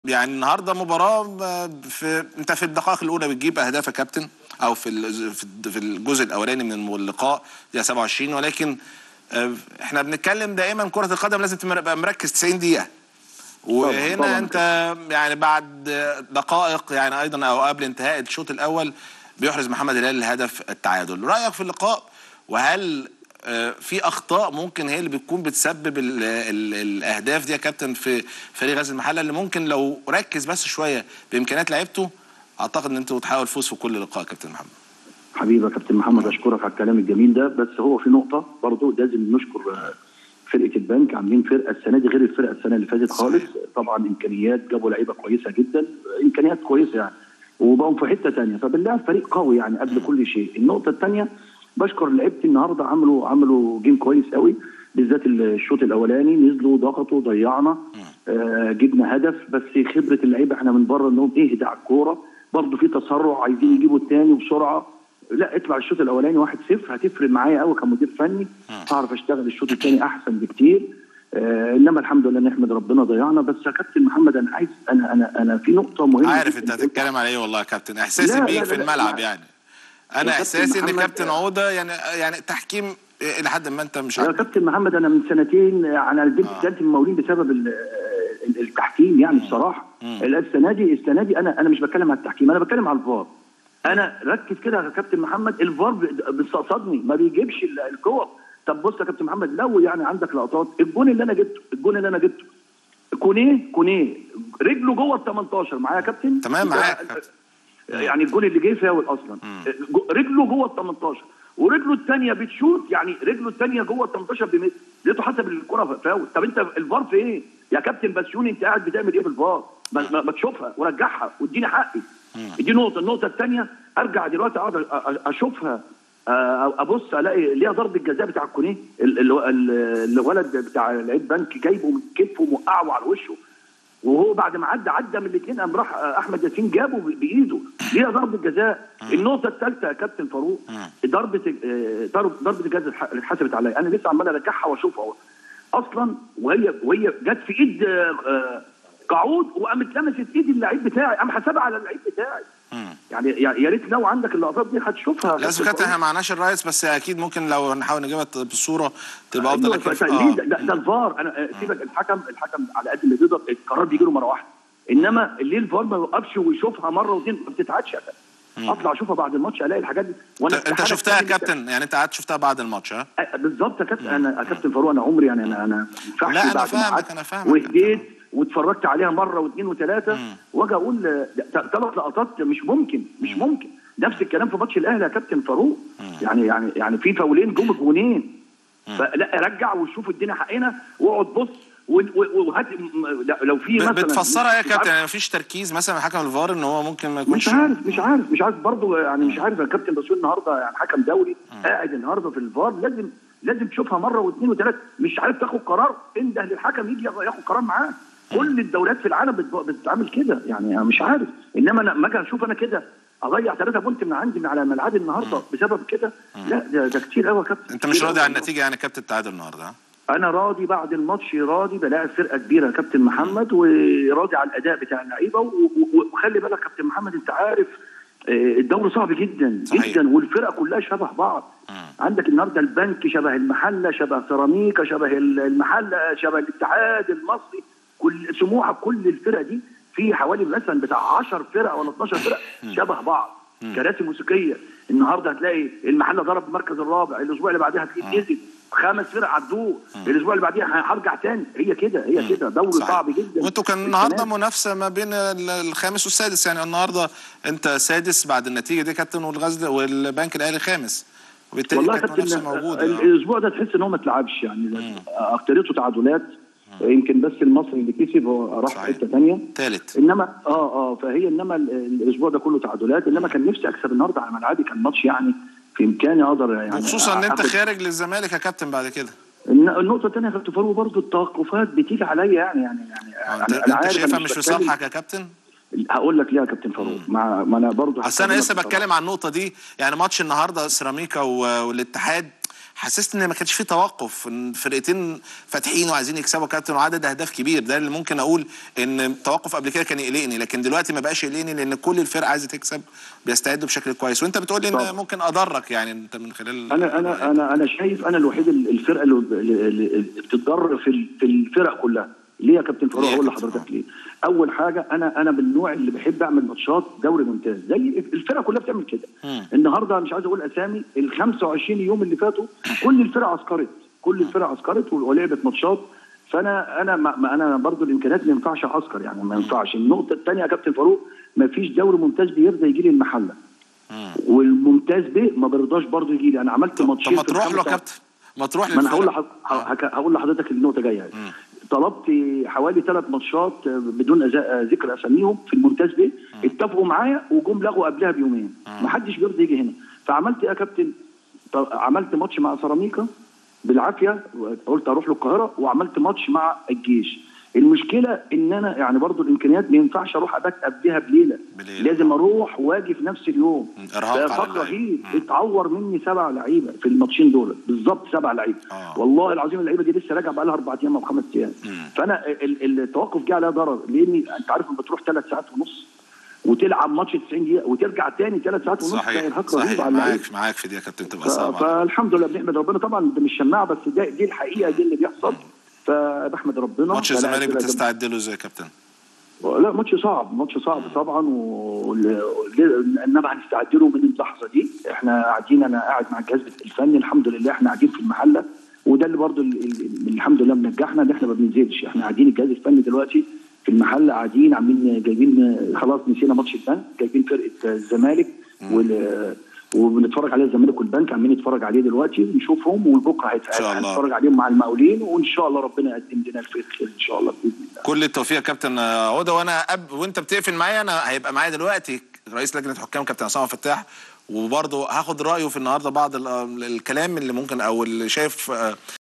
يعني النهارده مباراه في انت في الدقائق الاولى بتجيب اهداف يا كابتن او في ال- في الجزء الاولاني من اللقاء دقيقه 27 ولكن آه، احنا بنتكلم دائما كره القدم لازم تبقى مركز 90 دقيقه وهنا طبعاً. انت يعني بعد دقائق يعني ايضا او قبل انتهاء الشوط الاول بيحرز محمد هلال الهدف التعادل رايك في اللقاء وهل آه، في اخطاء ممكن هي اللي بتكون بتسبب ال ال الاهداف دي يا كابتن في فريق غزل المحله اللي ممكن لو ركز بس شويه بامكانيات لعيبته اعتقد ان انتوا تحاول تفوز في كل لقاء يا كابتن محمد حبيبي يا كابتن محمد اشكرك على الكلام الجميل ده بس هو في نقطه برضه لازم نشكر آه، فرقه البنك عاملين فرقه السنه دي غير الفرقه السنه اللي فاتت خالص طبعا امكانيات جابوا لعيبه كويسه جدا امكانيات كويسه يعني وبقوا في حته ثانيه فبالله فريق قوي يعني قبل كل شيء النقطه الثانيه بشكر لعيبتي النهارده عملوا عملوا جيم كويس قوي بالذات الشوط الاولاني نزلوا ضغطوا ضيعنا آه جبنا هدف بس خبره اللعيبه احنا من بره انهم اهدى على الكوره برضه في تسرع عايزين يجيبوا الثاني بسرعه لا اطلع الشوط الاولاني 1-0 هتفرق معايا قوي كمدير فني هعرف اشتغل الشوط الثاني احسن بكتير آه انما الحمد لله نحمد ربنا ضيعنا بس يا كابتن محمد انا عايز انا انا انا في نقطه مهمه عارف جداً انت هتتكلم على ايه والله يا كابتن احساسي لا، لا، بيك لا، في لا، الملعب لا. يعني يا انا كابتن احساسي ان محمد، كابتن آه، عوده يعني يعني تحكيم الى حد ما انت مش يا عارف كابتن محمد انا من سنتين انا البنت آه. كانت المولين بسبب ال- ال- التحكيم يعني بصراحه السنه دي السنه دي انا انا مش بتكلم على التحكيم انا بتكلم على الفار انا ركز كده يا كابتن محمد الفار ب- بيستقصدني ما بيجيبش ال- الكور طب بص يا كابتن محمد لو يعني عندك لقطات الجون اللي انا جبته الجون اللي انا جبته كونيه كونيه رجله جوه ال 18 معايا يا كابتن تمام ده- معاك يا كابتن. يعني الجون اللي جه فاول اصلا جو- رجله جوه ال 18 ورجله الثانيه بتشوت يعني رجله الثانيه جوه ال 18 بمتر لقيته حسب الكره فاول طب انت الفار في ايه؟ يا كابتن بسيوني انت قاعد بتعمل ايه بالفار؟ ما, ما, ما تشوفها ورجعها واديني حقي دي نقطه النقطه الثانيه ارجع دلوقتي اقعد أ- أ- اشوفها آه، ابص الاقي ليها ضربه جزاء بتاع الكونيه ال- ال- ال- الولد بتاع لعيب بنك جايبه من كتفه وموقعه على وشه وهو بعد ما عدى عدى من الاثنين قام راح احمد ياسين جابه ب- بايده ليها ضربه جزاء النقطه الثالثه يا كابتن فاروق ضربه آه، ضرب- ضربه الجزاء الح- اللي اتحسبت عليا انا لسه عمال ارجعها واشوفها اصلا وهي وهي جت في ايد آه، آه، قعود وقامت لمست ايد اللعيب بتاعي قام حسبها على اللعيب بتاعي يعني يا يا ريت لو عندك اللقطات دي هتشوفها يا لازم كابتن كابتن احنا فاروق. معناش الرايس بس اكيد ممكن لو نحاول نجيبها بالصوره تبقى افضل ايوه لكن فأنت آه. ليه ده, ده, ده الفار انا آه، سيبك الحكم الحكم على قد ما يقدر القرار بيجي له مره واحده انما ليه الفار ما يوقفش ويشوفها مره واثنين ما بتتعادش يا كابتن اطلع اشوفها بعد الماتش الاقي الحاجات دي وانا انت- انت استحالة شفتها يا أتكلم- كابتن يعني انت قعدت شفتها بعد الماتش ها آه، بالظبط يا كابتن انا يا كابتن فاروق انا عمري يعني انا انا ما ينفعش لا، أنا بعد ما فاهمك، قعدت أنا فاهمك. وهديت واتفرجت عليها مره واثنين وثلاثه واجي اقول آه، ده- ثلاث لقطات مش ممكن مش ممكن نفس الكلام في ماتش الاهلي يا كابتن فاروق يعني يعني يعني في فاولين جم جونين فلا رجع وشوف ادينا حقنا واقعد بص و- و- وهات م- لا- لو في ب- مثلا بتفسرها يا مش كابتن عارف- يعني مفيش تركيز مثلا من حكم الفار ان هو ممكن ما يكونش مش عارف مش عارف مش عارف برضه يعني مش عارف يا كابتن بسيط النهارده يعني حكم دولي قاعد النهارده في الفار لازم لازم تشوفها مره واثنين وثلاثه مش عارف تاخد قرار انده للحكم يجي ياخد ياخد قرار معاه كل الدوريات في العالم بت- بتتعامل كده يعني أنا مش عارف انما انا لما اجي اشوف انا كده اضيع ثلاثه بونت من عندي من على ملعبي النهارده بسبب كده لا ده, ده كتير قوي يا كابتن انت مش كتير راضي أوي عن والله. النتيجه يعني كابتن التعادل النهارده ها انا راضي بعد الماتش راضي بلاعب فرقه كبيره يا كابتن محمد وراضي على الاداء بتاع اللعيبه و- و- وخلي بالك يا كابتن محمد انت عارف آه، الدوري صعب جدا صحيح. جدا والفرق كلها شبه بعض عندك النهارده البنك شبه المحله شبه سيراميكا شبه المحله شبه الاتحاد المصري كل سموحه كل الفرق دي في حوالي مثلا بتاع 10 فرق ولا 12 فرق شبه بعض كراسي موسيقيه النهارده هتلاقي المحله ضرب المركز الرابع الاسبوع اللي بعدها هتلاقيه نزل خمس فرق عدوه الاسبوع اللي بعديها هرجع تاني هي كده هي كده دوري صحيح. صعب جدا وانتوا كان النهارده منافسه ما بين ال- الخامس والسادس يعني النهارده انت سادس بعد النتيجه دي كابتن والغزل والبنك الاهلي خامس وبالتالي والله يا كانت كابتن منافسه موجوده ال- آه. الاسبوع ده تحس ان هو ما اتلعبش يعني اكتريته تعادلات يمكن بس المصري اللي كسب هو راح في صحيح. حته ثانيه تالت انما اه اه فهي انما ال- الاسبوع ده كله تعادلات انما كان نفسي اكسب النهارده على ملعبي كان ماتش يعني في امكاني اقدر يعني وخصوصا ان انت آخد- خارج للزمالك يا كابتن بعد كده الن- النقطه الثانيه يا كابتن فاروق برضه التوقفات بتيجي عليا يعني يعني يعني آه، انت, أنا- أنا انت عارف شايفها أنا مش في بتكلم- صالحك يا كابتن هقول لك ليه يا كابتن فاروق مع ما انا برضه اصل انا هكلمك لسه بصراحة. بتكلم عن النقطه دي يعني ماتش النهارده سيراميكا و- والاتحاد حسست ان ما كانش في توقف ان فرقتين فاتحين وعايزين يكسبوا كابتن وعدد اهداف كبير ده اللي ممكن اقول ان التوقف قبل كده كان يقلقني لكن دلوقتي ما بقاش يقلقني لان كل الفرق عايزه تكسب بيستعدوا بشكل كويس وانت بتقول ان طبعا. ممكن اضرك يعني انت من خلال انا انا انا انا شايف انا الوحيد ال- الفرقه اللي اللي- اللي بتتضرر في ال- في الفرق كلها ليه يا كابتن فاروق ليه يا اقول كابتن لحضرتك ليه اول حاجه انا انا من النوع اللي بحب اعمل ماتشات دوري ممتاز زي الفرق كلها بتعمل كده مم. النهارده مش عايز اقول اسامي ال 25 يوم اللي فاتوا كل الفرق عسكرت كل الفرق عسكرت ولعبت ماتشات فانا انا ما ما انا برضو الامكانيات ما ينفعش اعسكر يعني ما ينفعش النقطه الثانيه يا كابتن فاروق ما فيش دوري ممتاز بيرضى يجي لي المحله مم. والممتاز ب ما برضاش برضو يجي لي انا عملت طب ماتشين ما في تروح له يا الخمسة- كابتن ما تروح ما انا هقول للفرق. لحض... هك- هقول لحضرتك النقطه جايه يعني. مم. طلبت حوالي ثلاث ماتشات بدون أز- ذكر اساميهم في الممتاز بيه اتفقوا معايا وجم لغوا قبلها بيومين ما حدش بيرضى يجي هنا فعملت ايه يا كابتن ط- عملت ماتش مع سيراميكا بالعافيه قلت اروح له القاهره وعملت ماتش مع الجيش المشكله ان انا يعني برضو الامكانيات ما ينفعش اروح ابات قبلها بليله بليلة. لازم اروح واجي في نفس اليوم مم. إرهاق على ففخر اللعيب. رهيب مم. اتعور مني سبع لعيبه في الماتشين دول بالظبط سبع لعيبه آه. والله العظيم اللعيبه دي لسه راجعه بقى لها اربع ايام او خمس ايام مم. فانا ال- ال- التوقف جه عليها ضرر لاني انت عارف لما تروح ثلاث ساعات ونص وتلعب ماتش 90 دقيقه وترجع تاني ثلاث ساعات ونص ده صحيح ارهاق رهيب صحيح على اللعيبه معاك معاك في دي يا كابتن تبقى ف- صعبه فالحمد لله بنحمد ربنا طبعا ده مش شماعه بس ده دي الحقيقه دي اللي بيحصل فبحمد ربنا ماتش فلا الزمالك كده- بتستعد له ازاي يا كابتن؟ لا ماتش صعب ماتش صعب طبعا وانما هنستعد له من اللحظه دي احنا قاعدين انا قاعد مع الجهاز الفني الحمد لله احنا قاعدين في المحله وده اللي برضو ال- ال- الحمد لله منجحنا ان احنا ما بننزلش احنا قاعدين الجهاز الفني دلوقتي في المحله قاعدين عاملين جايبين خلاص نسينا ماتش البنك جايبين فرقه الزمالك وال وبنتفرج عليه الزمالك والبنك عاملين نتفرج عليه دلوقتي ونشوفهم وبكره هيت- شاء الله. هنتفرج عليهم مع المقاولين وان شاء الله ربنا يقدم لنا الخير ان شاء الله باذن الله كل التوفيق يا كابتن عوده وانا أب وانت بتقفل معايا انا هيبقى معايا دلوقتي رئيس لجنه حكام كابتن عصام فتاح وبرضه هاخد رايه في النهارده بعض ال- الكلام اللي ممكن او اللي شايف آه،